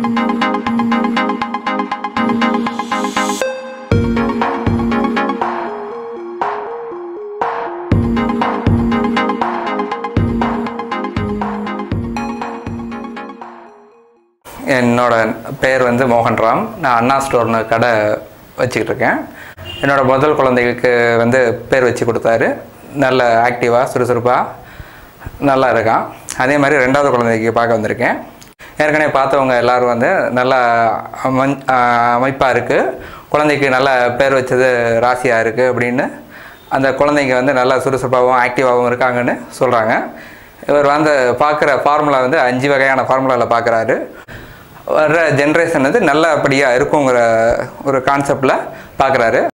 என்னோட பேர் வந்து மோகன்ராம் நான் அண்ணா ஸ்டோர்னு கடை வச்சுக்கிட்டு இருக்கேன் என்னோட முதல் குழந்தைகளுக்கு வந்து பேர் வச்சு கொடுத்தாரு நல்ல ஆக்டிவாக சுறுசுறுப்பாக நல்லா இருக்கான் அதே மாதிரி ரெண்டாவது குழந்தைக்கு பார்க்க வந்திருக்கேன் ஏற்கனவே பார்த்தவங்க எல்லாரும் வந்து நல்லா அமைஞ் அமைப்பாக இருக்குது குழந்தைக்கு நல்ல பேர் வச்சது ராசியாக இருக்குது அப்படின்னு அந்த குழந்தைங்க வந்து நல்லா சுறுசுறுப்பாகவும் ஆக்டிவாகவும் இருக்காங்கன்னு சொல்கிறாங்க இவர் வந்து பார்க்குற ஃபார்முலா வந்து அஞ்சு வகையான ஃபார்முலாவில் பார்க்குறாரு வர்ற ஜென்ரேஷன் வந்து நல்லபடியாக இருக்குங்கிற ஒரு கான்செப்டில் பார்க்குறாரு